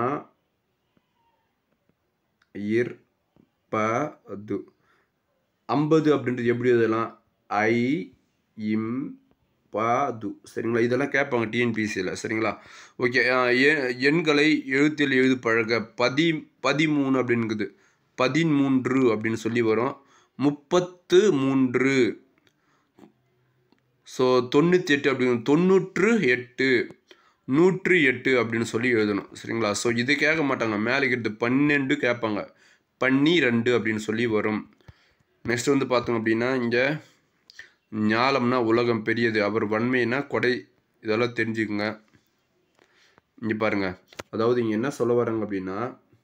இர் ப து ஐம்பது அப்படின்றது எப்படி எழுதலாம் ஐ இம் ப து சரிங்களா இதெல்லாம் கேட்பாங்க டிஎன்பிசியில் சரிங்களா ஓகே எண்களை எழுத்தில் எழுது பழக பதி பதிமூணு அப்படின்னுக்குது பதிமூன்று அப்படின்னு சொல்லி வரும் முப்பத்து மூன்று ஸோ தொண்ணூற்றி எட்டு அப்படிங்கிறது தொண்ணூற்று எட்டு நூற்றி எட்டு அப்படின்னு சொல்லி எழுதணும் சரிங்களா ஸோ இது கேட்க மாட்டாங்க மேலே இருக்கிறது பன்னெண்டு கேட்பாங்க பன்னிரெண்டு அப்படின்னு சொல்லி வரும் நெக்ஸ்ட் வந்து பார்த்தோம் அப்படின்னா இங்கே ஞாலம்னா உலகம் பெரியது அவர் வன்மைனா கொடை இதெல்லாம் தெரிஞ்சுக்குங்க இங்கே பாருங்க அதாவது இங்கே என்ன சொல்ல வராங்க அப்படின்னா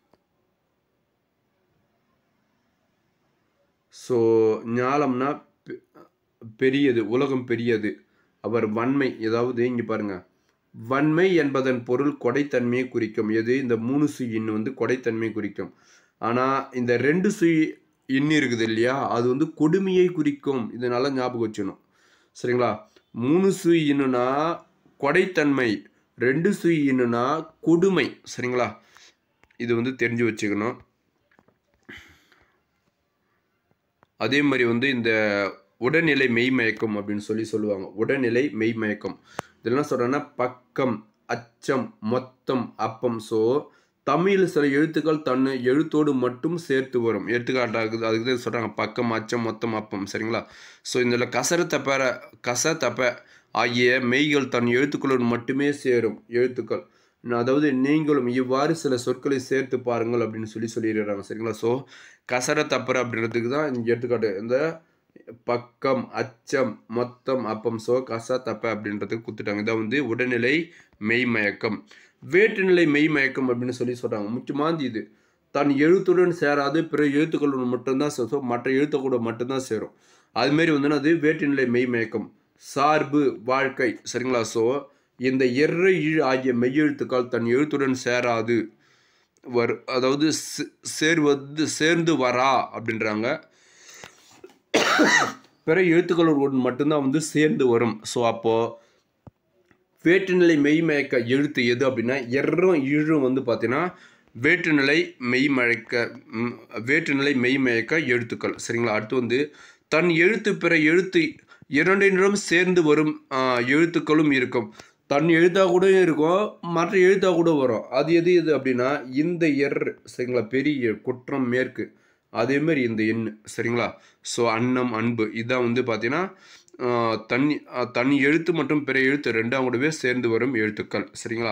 ஸோ ஞாலம்னா பெ- பெரியது உலகம் பெரியது அவர் வன்மை ஏதாவது இங்கே பாருங்க வன்மை என்பதன் பொருள் கொடைத்தன்மையை குறிக்கும் எது இந்த மூணு சுய் இன்னு வந்து கொடைத்தன்மையை குறிக்கும் ஆனால் இந்த ரெண்டு சுய் இன்னு இருக்குது இல்லையா அது வந்து கொடுமையை குறிக்கும் இதனால ஞாபகம் வச்சுக்கணும் சரிங்களா மூணு சுய் இன்னுனா கொடைத்தன்மை ரெண்டு சுய் இன்னுனா கொடுமை சரிங்களா இது வந்து தெரிஞ்சு வச்சுக்கணும் அதே மாதிரி வந்து இந்த உடல்நிலை மெய்மயக்கம் அப்படின்னு சொல்லி சொல்லுவாங்க உடல்நிலை மெய்மயக்கம் இதெல்லாம் சொல்கிறேன்னா பக்கம் அச்சம் மொத்தம் அப்பம் ஸோ தமிழில் சில எழுத்துக்கள் தன்னை எழுத்தோடு மட்டும் சேர்த்து வரும் எடுத்துக்காட்டாகுது அதுக்கு தான் சொல்கிறாங்க பக்கம் அச்சம் மொத்தம் அப்பம் சரிங்களா ஸோ இதில் கசர தப்பற கச தப்ப ஆகிய மெய்கள் தன் எழுத்துக்களோடு மட்டுமே சேரும் எழுத்துக்கள் அதாவது நீங்களும் இவ்வாறு சில சொற்களை சேர்த்து பாருங்கள் அப்படின்னு சொல்லி சொல்லிடுறாங்க சரிங்களா ஸோ கசர தப்பற அப்படின்றதுக்கு தான் இங்கே எடுத்துக்காட்டு இந்த பக்கம் அச்சம் மொத்தம் அப்பம் சோ கச தப்ப அப்படின்றதுக்கு கொடுத்துட்டாங்க இதான் வந்து உடல்நிலை மெய்மயக்கம் வேற்றுநிலை மெய்மயக்கம் அப்படின்னு சொல்லி சொல்கிறாங்க முக்கியமானது இது தன் எழுத்துடன் சேராது பிற எழுத்துக்களுடன் மட்டும்தான் சே- so மற்ற எழுத்து கூட மட்டும்தான் சேரும் அதுமாரி வந்து அது வேற்றுநிலை மெய்மயக்கம் சார்பு வாழ்க்கை சரிங்களா ஸோ இந்த எர்ர இழ் ஆகிய மெய்யெழுத்துக்கள் தன் எழுத்துடன் சேராது வர் அதாவது சே- சேர்வது சேர்ந்து வரா அப்படின்றாங்க பிற எழுத்துக்களோடு மட்டும்தான் வந்து சேர்ந்து வரும் ஸோ அப்போது வேற்றுநிலை மெய்மயக்க எழுத்து எது அப்படின்னா எர்ரும் இழும் வந்து பார்த்தீங்கன்னா வேற்றுநிலை மெய்மயக்க ம், வேற்றுநிலை மெய்மயக்க எழுத்துக்கள் சரிங்களா அடுத்து வந்து தன் எழுத்து பிற எழுத்து இரண்டினரும் சேர்ந்து வரும் ஆ, எழுத்துக்களும் இருக்கும் தன் எழுத்தாக கூட இருக்கும் மற்ற எழுத்தாக கூட வரும் அது எது எது அப்படின்னா இந்த எர் சரிங்களா பெரிய குற்றம் மேற்கு அதே மாதிரி இந்த எண் சரிங்களா ஸோ அன்னம் அன்பு இதான் வந்து பார்த்தீங்கன்னா ஆஹ், தனி ஆஹ், தனி எழுத்து மற்றும் பிற எழுத்து ரெண்டாம் கூடவே சேர்ந்து வரும் எழுத்துக்கள் சரிங்களா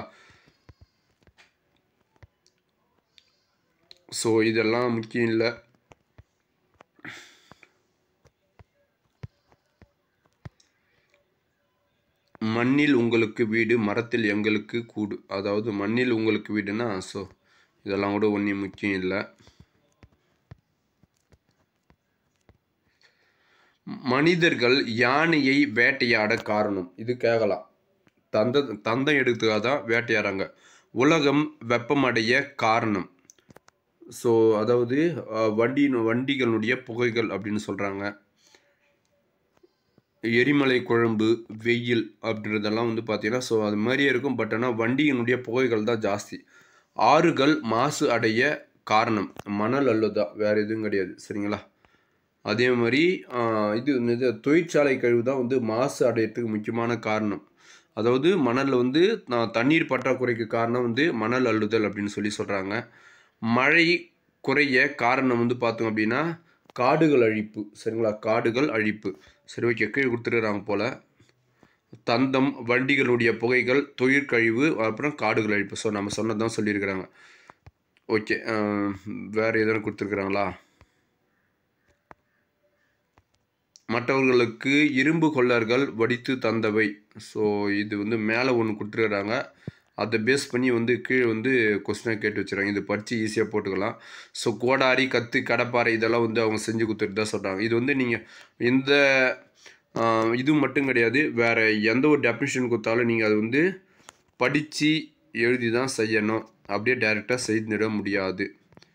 ஸோ இதெல்லாம் முக்கியம் இல்லை மண்ணில் உங்களுக்கு வீடு மரத்தில் எங்களுக்கு கூடு அதாவது மண்ணில் உங்களுக்கு வீடுனா ஸோ இதெல்லாம் கூட ஒன்றும் முக்கியம் இல்லை மனிதர்கள் யானையை வேட்டையாட காரணம் இது கேட்கலாம் தந்த தந்தம் எடுத்துக்காக தான் வேட்டையாடுறாங்க உலகம் வெப்பமடைய காரணம் ஸோ அதாவது அஹ், வண்டி வண்டிகளுடைய புகைகள் அப்படின்னு சொல்கிறாங்க எரிமலை குழம்பு வெயில் அப்படின்றதெல்லாம் வந்து பார்த்தீங்கன்னா ஸோ அது மாதிரியே இருக்கும் பட் ஆனால் வண்டியினுடைய புகைகள் தான் ஜாஸ்தி ஆறுகள் மாசு அடைய காரணம் மணல் அல்லதான் வேறு எதுவும் கிடையாது சரிங்களா அதே மாதிரி ஆஹ், இது இது தொழிற்சாலை கழிவு தான் வந்து மாசு அடையறதுக்கு முக்கியமான காரணம் அதாவது மணலில் வந்து நான் தண்ணீர் பற்றாக்குறைக்கு காரணம் வந்து மணல் அள்ளுதல் அப்படின்னு சொல்லி சொல்கிறாங்க மழை குறைய காரணம் வந்து பார்த்தோம் அப்படின்னா காடுகள் அழிப்பு சரிங்களா காடுகள் அழிப்பு சரி ஓகே கீழே கொடுத்துருக்குறாங்க போல் தந்தம் வண்டிகளுடைய புகைகள் தொழிற்கழிவு அப்புறம் காடுகள் அழிப்பு ஸோ நம்ம சொன்னதான் சொல்லியிருக்கிறாங்க ஓகே வேறு எதனா கொடுத்துருக்குறாங்களா மற்றவர்களுக்கு இரும்பு கொள்ளர்கள் வடித்து தந்தவை ஸோ இது வந்து மேலே ஒன்று கொடுத்துருக்குறாங்க அதை பேஸ் பண்ணி வந்து கீழே வந்து கொஸ்டினாக கேட்டு வச்சுருக்காங்க இது படித்து ஈஸியாக போட்டுக்கலாம் ஸோ கோடாரி கத்து கடப்பாறை இதெல்லாம் வந்து அவங்க செஞ்சு கொடுத்துட்டு தான் சொல்கிறாங்க இது வந்து நீங்கள் இந்த ஆஹ், இது மட்டும் கிடையாது வேறு எந்த ஒரு டெஃபினிஷன் கொடுத்தாலும் நீங்கள் அது வந்து படித்து எழுதி தான் செய்யணும் அப்படியே டைரெக்டாக செய்திட முடியாது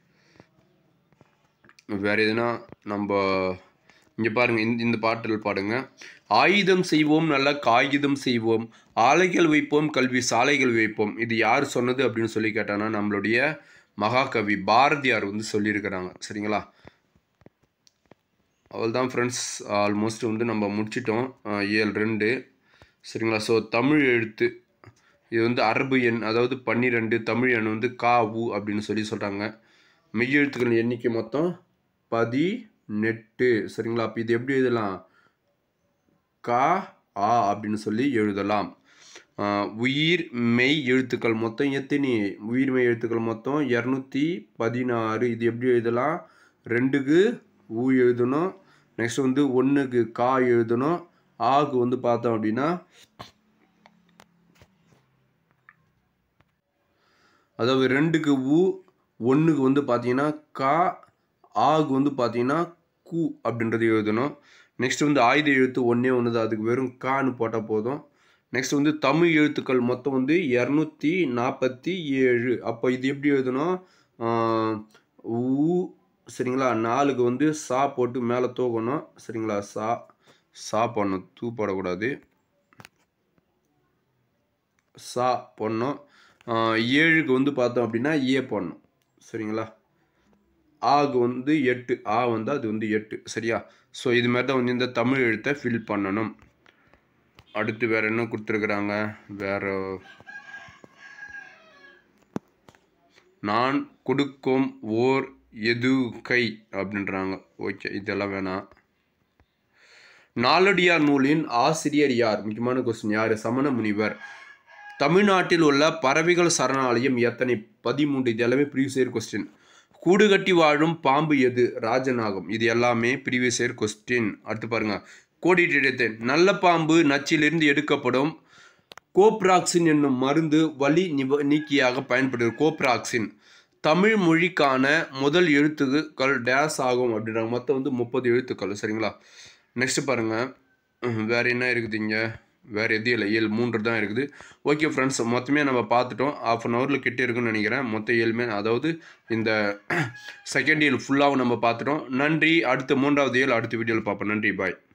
வேறு எதுனா நம்ம இங்கே பாருங்கள் இந்த இந்த பாட்டில் பாடுங்க ஆயுதம் செய்வோம் நல்ல காகிதம் செய்வோம் ஆலைகள் வைப்போம் கல்வி சாலைகள் வைப்போம் இது யார் சொன்னது அப்படின்னு சொல்லி கேட்டானா நம்மளுடைய மகாகவி பாரதியார் வந்து சொல்லியிருக்கிறாங்க சரிங்களா அவ்வளோதான் ஃப்ரெண்ட்ஸ் ஆல்மோஸ்ட் வந்து நம்ம முடிச்சிட்டோம் அஹ், ஏழு ரெண்டு சரிங்களா ஸோ தமிழ் எழுத்து இது வந்து அரபு எண் அதாவது பன்னிரெண்டு தமிழ் எண் வந்து கா உ அப்படின்னு சொல்லி சொல்கிறாங்க மெய்யெழுத்துக்கள் எண்ணிக்கை மொத்தம் பதினெட்டு சரிங்களா அப்போ இது எப்படி எழுதலாம் கா ஆ அப்படின்னு சொல்லி எழுதலாம் ஆஹ் உயிர் மெய் எழுத்துக்கள் மொத்தம் எத்தனை உயிர் மெய் எழுத்துக்கள் மொத்தம் இரநூத்தி பதினாறு இது எப்படி எழுதலாம் ரெண்டுக்கு ஊ எழுதணும் நெக்ஸ்ட் வந்து ஒன்றுக்கு கா எழுதணும் ஆக்கு வந்து பார்த்தோம் அப்படின்னா அதாவது ரெண்டுக்கு ஊ ஒன்றுக்கு வந்து பார்த்தீங்கன்னா கா ஆகு வந்து பார்த்தீங்கன்னா கு அப்படின்றது எழுதணும் நெக்ஸ்ட் வந்து ஆயுத எழுத்து ஒன்றே ஒன்று தான் அதுக்கு வெறும் கான்னு போட்டால் போதும் நெக்ஸ்ட் வந்து தமிழ் எழுத்துக்கள் மொத்தம் வந்து இரநூத்தி நாற்பத்தி ஏழு அப்போ இது எப்படி எழுதணும் ஆஹ் ஊ சரிங்களா நாலுக்கு வந்து சா போட்டு மேலே தூக்கணும் சரிங்களா சா சா பண்ணணும் தூ போடக்கூடாது சா பண்ணோம் ஏழுக்கு வந்து பார்த்தோம் அப்படின்னா ஏ பண்ணணும் சரிங்களா ஆகு வந்து எட்டு ஆ வந்து அது வந்து எட்டு சரியா ஸோ இது மாதிரி தான் வந்து இந்த தமிழ் எழுத்தை ஃபில் பண்ணணும் அடுத்து வேற என்ன கொடுத்துருக்குறாங்க வேற நான் கொடுக்கும் ஓர் எது கை அப்படின்றாங்க ஓகே இதெல்லாம் வேணாம் நாலடியார் நூலின் ஆசிரியர் யார் முக்கியமான கொஸ்டின் யார் சமண முனிவர் தமிழ்நாட்டில் உள்ள பறவைகள் சரணாலயம் எத்தனை பதிமூன்று இது எல்லாமே ப்ரீவியஸ் இயர் கொஸ்டின் கூடு கட்டி வாழும் பாம்பு எது ராஜநாகம் இது எல்லாமே ப்ரீவியஸ் இயர் கொஸ்டின் அடுத்து பாருங்க கோடிட்டு எடுத்தேன் நல்ல பாம்பு நச்சிலிருந்து எடுக்கப்படும் கோப்ராக்சின் என்னும் மருந்து வலி நிவ நீக்கியாக பயன்படுது கோப்ராக்சின் தமிழ் மொழிக்கான முதல் எழுத்துக்கள் டேஸ் ஆகும் அப்படின்றாங்க மொத்தம் வந்து முப்பது எழுத்துக்கள் சரிங்களா நெக்ஸ்ட் பாருங்க ம், வேற என்ன இருக்குது இங்கே வேறு எதுவும் இல்லை ஏழு மூன்று தான் இருக்குது ஓகே ஃப்ரெண்ட்ஸ் மொத்தமே நம்ம பார்த்துட்டோம் ஆஃப் அன் ஹவரில் கிட்டே இருக்குன்னு நினைக்கிறேன் மொத்த ஏழுமே அதாவது இந்த செகண்ட் இயல் ஃபுல்லாகவும் நம்ம பார்த்துட்டோம் நன்றி அடுத்த மூன்றாவது இயல் அடுத்த வீடியோவில் பார்ப்போம் நன்றி பாய்